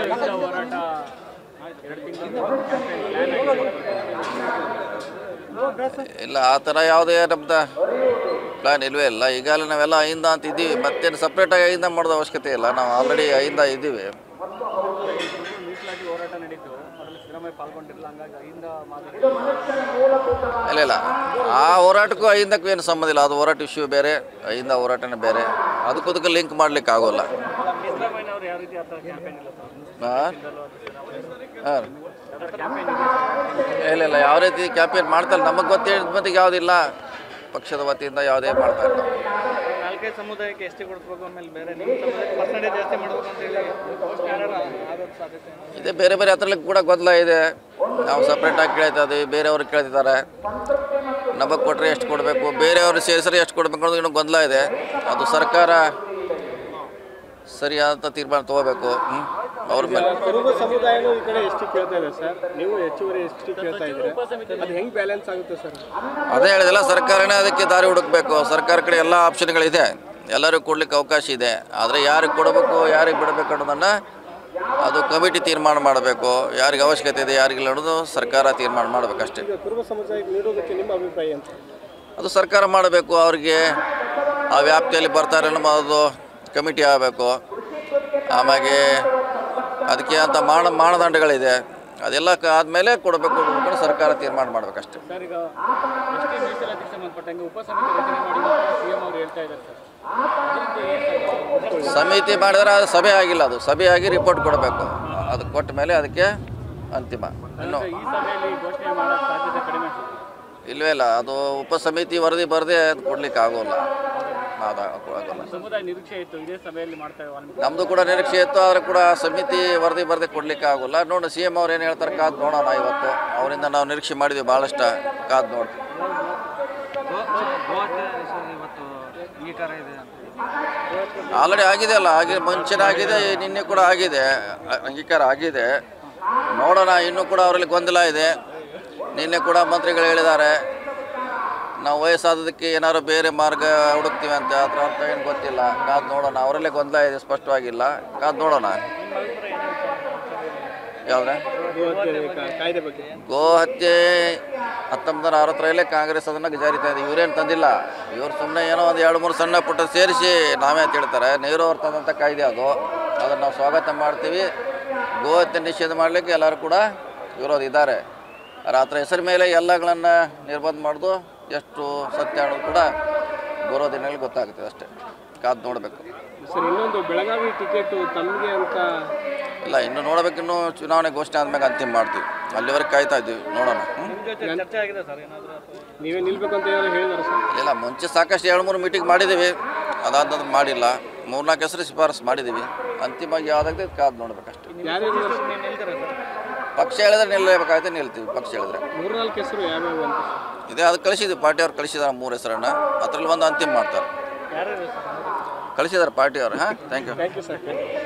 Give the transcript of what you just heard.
ಅಹಿಂಸಾ ಹೋರಾಟ ಎರಡು ತಿಂಗಳು ಕ್ಯಾಂಪೇನ್ ಪ್ಲಾನ್ ಆಗಿದೆ ಇಲ್ಲ ಆ ಥರ ಯಾವುದೇ ನಮ್ದು ಪ್ಲ್ಯಾನ್ ಇಲ್ವೇ ಇಲ್ಲ ಈಗಾಗಲೇ ನಾವೆಲ್ಲ ಅಹಿಂದ ಅಂತ ಇದ್ದೀವಿ ಮತ್ತೇನು ಸಪ್ರೇಟಾಗಿ ಅಹಿಂದ ಮಾಡೋದು ಅವಶ್ಯಕತೆ ಇಲ್ಲ ನಾವು ಆಲ್ರೆಡಿ ಅಹಿಂದ ಇದ್ದೀವಿ ಮೀಸಲಾತಿ ಹೋರಾಟ ನಡೀತು ಅದರಲ್ಲಿ ಸಿದ್ದರಾಮಯ್ಯ ಪಾಲ್ಗೊಂಡಿರಲಿಲ್ಲ ಹಂಗಾಗಿ ಅಹಿಂದ ಮಾದರಿ ಇಲ್ಲ ಇಲ್ಲ ಆ ಹೋರಾಟಕ್ಕೂ ಅಹಿಂದಕ್ಕೂ ಏನು ಸಂಬಂಧ ಇಲ್ಲ ಅದು ಹೋರಾಟ ಇಶ್ಯೂ ಬೇರೆ ಅಹಿಂದ ಹೋರಾಟನೇ ಬೇರೆ ಅದಕ್ಕೂ ಅದಕ್ಕೆ ಲಿಂಕ್ ಮಾಡ್ಲಿಕ್ಕೆ ಆಗೋಲ್ಲ ಸಿದ್ದರಾಮಯ್ಯನವ್ರು ಯಾವ ರೀತಿ ಆ ಥರ ಕ್ಯಾಂಪೇನ್ ಇಲ್ಲ ಸರ್ ಹಾಂ ಹಾಂ ಆ ಥರ ಕ್ಯಾಂಪೇನ್ ಇದೆ ಸರ್ ಇಲ್ಲ ಇಲ್ಲ ಯಾವ ರೀತಿ ಕ್ಯಾಂಪೇನ್ ಮಾಡ್ತಾರೆ ನಮಗೆ ಗೊತ್ತಿದ್ದ ಮಟ್ಟಿಗೆ ಯಾವುದಿಲ್ಲ ಪಕ್ಷದ ವತಿಯಿಂದ ಯಾವುದೇ ಮಾಡ್ತಾ ಇಲ್ಲ ನಾಲ್ಕೈದು ಸಮುದಾಯಕ್ಕೆ ಎಷ್ಟು ಕೊಡಿಸ್ಬೇಕು ಆಮೇಲೆ ಬೇರೆ ನಿಮ್ಮ ಸಮುದಾಯಕ್ಕೆ ಪರ್ಸೆಂಟೇಜ್ ಜಾಸ್ತಿ ಮಾಡಬೇಕು ಅಂತ ಹೇಳಿ ಯಾರು ಆಗೋದು ಸಾಧ್ಯತೆ ಇದೆ ಬೇರೆ ಬೇರೆ ಹತ್ರದಲ್ಲಿ ಕೂಡ ಗೊಂದಲ ಇದೆ ನಾವು ಸಪ್ರೇಟಾಗಿ ಕೇಳ್ತಾ ಇದ್ದೀವಿ ಬೇರೆಯವರು ಕೇಳ್ತಿದ್ದಾರೆ ನಮಗೆ ಕೊಟ್ಟರೆ ಎಷ್ಟು ಕೊಡಬೇಕು ಬೇರೆಯವರು ಸೇರಿಸಿದ್ರೆ ಎಷ್ಟು ಕೊಡಬೇಕು ಅನ್ನೋದು ಇನ್ನೂ ಗೊಂದಲ ಇದೆ ಅದು ಸರ್ಕಾರ ಸರಿಯಾದ ತೀರ್ಮಾನ ತಗೋಬೇಕು ಹ್ಮ್. ಅವ್ರ ಮೇಲೆ ಕುರುಬ ಸಮುದಾಯನೂ ಈ ಕಡೆ ಎಷ್ಟು ಕೇಳ್ತಾ ಇದೆ ಸರ್ ನೀವು ಹೆಚ್ಚುವರಿ ಎಷ್ಟು ಕೇಳ್ತಾ ಇದ್ದೀರಾ ಅದು ಹೆಂಗ್ ಬ್ಯಾಲೆನ್ಸ್ ಆಗುತ್ತೆ ಸರ್ ಅದೇ ಹೇಳಿದೆಲ್ಲ ಸರ್ಕಾರನೇ ಅದಕ್ಕೆ ದಾರಿ ಹುಡುಕಬೇಕು ಸರ್ಕಾರ ಕಡೆ ಎಲ್ಲ ಆಪ್ಷನ್ಗಳಿದೆ ಎಲ್ಲರಿಗೂ ಕೊಡ್ಲಿಕ್ಕೆ ಅವಕಾಶ ಇದೆ ಆದರೆ ಯಾರಿಗೆ ಕೊಡಬೇಕು ಯಾರಿಗೆ ಬಿಡಬೇಕು ಅನ್ನೋದನ್ನು ಅದು ಕಮಿಟಿ ತೀರ್ಮಾನ ಮಾಡಬೇಕು ಯಾರಿಗೆ ಅವಶ್ಯಕತೆ ಇದೆ ಯಾರಿಗಿಲ್ಲ ಅನ್ನೋದು ಸರ್ಕಾರ ತೀರ್ಮಾನ ಮಾಡಬೇಕಷ್ಟೇ ಈಗ ಕುರುಬ ಸಮುದಾಯಕ್ಕೆ ನೀಡೋದಕ್ಕೆ ನಿಮ್ಮ ಅಭಿಪ್ರಾಯ ಅಂತ ಅದು ಸರ್ಕಾರ ಮಾಡಬೇಕು ಅವ್ರಿಗೆ ಆ ವ್ಯಾಪ್ತಿಯಲ್ಲಿ ಬರ್ತಾರೆ ಅನ್ನೋದು ಕಮಿಟಿ ಆಗಬೇಕು ಆಮೇಲೆ ಅದಕ್ಕೆ ಅಂತ ಮಾನ ಮಾನದಂಡಗಳಿದೆ ಅದೆಲ್ಲ ಕ- ಆದಮೇಲೆ ಕೊಡಬೇಕು ಅಂತ ಸರ್ಕಾರ ತೀರ್ಮಾನ ಮಾಡಬೇಕಷ್ಟೆ ಸರ್ ಈಗ ಎಸ್ ಟಿ ಮೀಸಲಾತಿಗೆ ಸಂಬಂಧಪಟ್ಟಂಗೆ ಉಪಸಮಿತಿ ರಚನೆ ಮಾಡಿ ಸಿ ಎಂ ಅವರು ಹೇಳ್ತಾ ಇದ್ದಾರೆ ಸರ್ ಅದರಿಂದ ಏನು ಸರ್ ಸಮಿತಿ ಮಾಡಿದ್ರೆ ಅದು ಸಭೆ ಆಗಿಲ್ಲ ಅದು ಸಭೆ ಆಗಿ ರಿಪೋರ್ಟ್ ಕೊಡಬೇಕು ಅದು ಕೊಟ್ಟ ಮೇಲೆ ಅದಕ್ಕೆ ಅಂತಿಮ ಇನ್ನು ಈ ಸಭೆಯಲ್ಲಿ ಘೋಷಣೆ ಮಾಡೋ ಸಾಧ್ಯತೆ ಕಡಿಮೆ ಸರ್ ಇಲ್ಲವೇ ಇಲ್ಲ ಅದು ಉಪಸಮಿತಿ ವರದಿ ಬರದೆ ಅದು ಕೊಡ್ಲಿಕ್ಕೆ ಆಗೋಲ್ಲ ಅದು ಆಗೋಲ್ಲ ಸಮುದಾಯ ನಿರೀಕ್ಷೆ ಇತ್ತು ಇದೇ ಸಭೆಯಲ್ಲಿ ಮಾಡ್ತಾ ವಾಲ್ಮೀಕಿ ನಮ್ಮದು ಕೂಡ ನಿರೀಕ್ಷೆ ಇತ್ತು ಆದರೆ ಕೂಡ ಸಮಿತಿ ವರದಿ ಬರದೆ ಕೊಡ್ಲಿಕ್ಕೆ ಆಗೋಲ್ಲ ನೋಡಿ ಸಿ ಎಮ್ ಅವ್ರು ಏನು ಹೇಳ್ತಾರೆ ಕಾದು ನೋಡೋಣ ಇವತ್ತು ಅವರಿಂದ ನಾವು ನಿರೀಕ್ಷೆ ಮಾಡಿದ್ವಿ ಭಾಳಷ್ಟು ಕಾದು ನೋಡ್ತೀವಿ ಇವತ್ತು ಈ ಥರ ಇದೆ ಅಂತ ಆಲ್ರೆಡಿ ಆಗಿದೆ ಅಲ್ಲ ಆಗಿ ಮುಂಚೆನೇ ಆಗಿದೆ ನಿನ್ನೆ ಕೂಡ ಆಗಿದೆ ಅ- ಅಂಗೀಕಾರ ಆಗಿದೆ ನೋಡೋಣ ಇನ್ನೂ ಕೂಡ ಅವರಲ್ಲಿ ಗೊಂದಲ ಇದೆ ನಿನ್ನೆ ಕೂಡ ಮಂತ್ರಿಗಳು ಹೇಳಿದ್ದಾರೆ ನಾವು ವಯಸ್ಸಾದದಕ್ಕೆ ಏನಾದ್ರು ಬೇರೆ ಮಾರ್ಗ ಹುಡುಕ್ತೀವಿ ಅಂತ ಅದ್ರ ಅರ್ಥ ಏನು ಗೊತ್ತಿಲ್ಲ ಕಾದು ನೋಡೋಣ ಅವರಲ್ಲೇ ಗೊಂದಲ ಇದೆ ಸ್ಪಷ್ಟವಾಗಿಲ್ಲ ಕಾದು ನೋಡೋಣ ಯಾವ್ದ್ರೆ ಗೋಹತ್ಯೆ ಕಾ- ಕಾಯ್ದೆ ಬಗ್ಗೆ ಗೋ ಹತ್ಯೆ ಹತ್ತೊಂಬತ್ತು ನೂರ ಅರವತ್ತರಲ್ಲೇ ಕಾಂಗ್ರೆಸ್ ಅದನ್ನು ಜಾರಿ ತಂದಿದೆ ಇವರೇನು ತಂದಿಲ್ಲ ಇವ್ರು ಸುಮ್ಮನೆ ಏನೋ ಒಂದು ಎರಡು ಮೂರು ಸಣ್ಣ ಪುಟ್ಟ ಸೇರಿಸಿ ನಾವೇ ಅಂತ ಹೇಳ್ತಾರೆ ನೆಹರು ಅವ್ರು ತಂದಂಥ ಕಾಯ್ದೆ ಅದು ಅದನ್ನು ನಾವು ಸ್ವಾಗತ ಮಾಡ್ತೀವಿ ಗೋ ಹತ್ಯೆ ನಿಷೇಧ ಮಾಡಲಿಕ್ಕೆ ಎಲ್ಲರೂ ಕೂಡ ವಿರೋಧ ಇದ್ದಾರೆ ರಾತ್ರಿ ಹೆಸರು ಮೇಲೆ ಎಲ್ಲಗಳನ್ನು ನಿರ್ಬಂಧ ಮಾಡೋದು ಎಷ್ಟು ಸತ್ಯ ಅನ್ನೋದು ಕೂಡ ಬರೋ ದಿನಗಳಲ್ಲಿ ಗೊತ್ತಾಗ್ತದೆ ಅಷ್ಟೇ ಕಾದು ನೋಡಬೇಕು ಸರ್ ಇನ್ನೊಂದು ಬೆಳಗಾವಿ ಟಿಕೆಟ್ ತಮಗೆ ಅಂತ ಇಲ್ಲ ಇನ್ನು ನೋಡಬೇಕು ಇನ್ನು ಚುನಾವಣೆ ಘೋಷಣೆ ಆದ್ಮೇಲೆ ಅಂತಿಮ ಮಾಡ್ತೀವಿ ಅಲ್ಲಿವರೆಗೆ ಕಾಯ್ತಾ ಇದ್ದೀವಿ ನೋಡೋಣ ಹ್ಮ್? ಜೊತೆ ಚರ್ಚೆ ಆಗಿದೆ ಸರ್ ಏನಾದರೂ ನೀವೇ ನಿಲ್ಬೇಕು ಅಂತ ಏನಾದ್ರು ಹೇಳಿದಾರೆ ಸರ್ ಇಲ್ಲ ಮುಂಚೆ ಸಾಕಷ್ಟು ಎರಡು ಮೂರು ಮೀಟಿಂಗ್ ಮಾಡಿದ್ದೀವಿ ಅದಾದ ಮಾಡಿಲ್ಲ ಮೂರ್ನಾಲ್ಕು ಹೆಸರು ಶಿಫಾರಸು ಮಾಡಿದ್ದೀವಿ ಅಂತಿಮವಾಗಿ ಯಾವುದಾಗ್ತದೆ ಕಾದು ನೋಡ್ಬೇಕಷ್ಟೇ ಯಾರ್ಯಾರು ನೀವು ನಿಲ್ತಾರೆ ಸರ್ ಪಕ್ಷ ಹೇಳಿದ್ರೆ ನಿಲ್ಲಬೇಕಾಗುತ್ತೆ ನಿಲ್ತೀವಿ ಪಕ್ಷ ಹೇಳಿದ್ರೆ ಮೂರ್ನಾಲ್ಕು ಹೆಸರು ಯಾವ್ಯಾವ ಅಂತ ಇದೇ ಅದು ಕಳಿಸಿದ್ವಿ ಪಾರ್ಟಿಯವ್ರು ಕಳಿಸಿದಾರೆ ಮೂರು ಹೆಸರನ್ನು ಅದರಲ್ಲಿ ಒಂದು ಅಂತಿಮ ಮಾಡ್ತಾರೆ ಯಾರ್ಯಾರು ಸರ್ ಕಳಿಸಿದ್ದಾರೆ ಪಾರ್ಟಿಯವರು ಹಾಂ thank you thank you sir